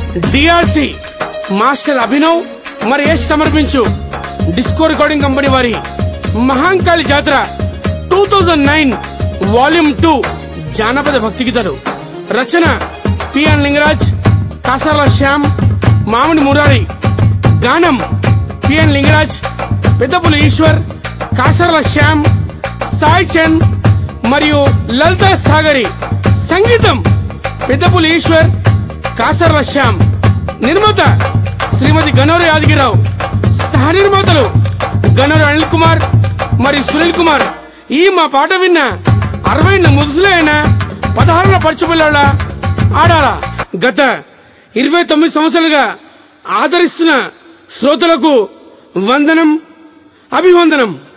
DRC master Abhinav మరి యశ్ సమర్పించు disco recording company వారి Mahankali Jatara two thousand nine volume two జానపద భక్తి గీతాలు రచన పిఎన్ లింగరాజ్ కాసర్ల శ్యామ్ మామిడి మురారి గానం పిఎన్ లింగరాజ్ పెద్దపులు ఈశ్వర్ కాసర్ల శ్యామ్ సాయి చంద్ మరియు లలిత సాగరి సంగీతం పెద్దపులు ఈశ్వర్ కాసర్ల శ్యామ్ నిర్మాత శ్రీమతి గనోరి యాదగిరావు సహ నిర్మాతలు గనోరి అనిల్ కుమార్ మరియు సునీల్ కుమార్ ఈ మా పాట విన్న అరవై ముదుసులే అయినా పదహారుల పరచు పిల్లల ఆడాలా గత ఇరవై తొమ్మిది సంవత్సరాలుగా ఆదరిస్తున్న శ్రోతలకు వందనం అభివందనం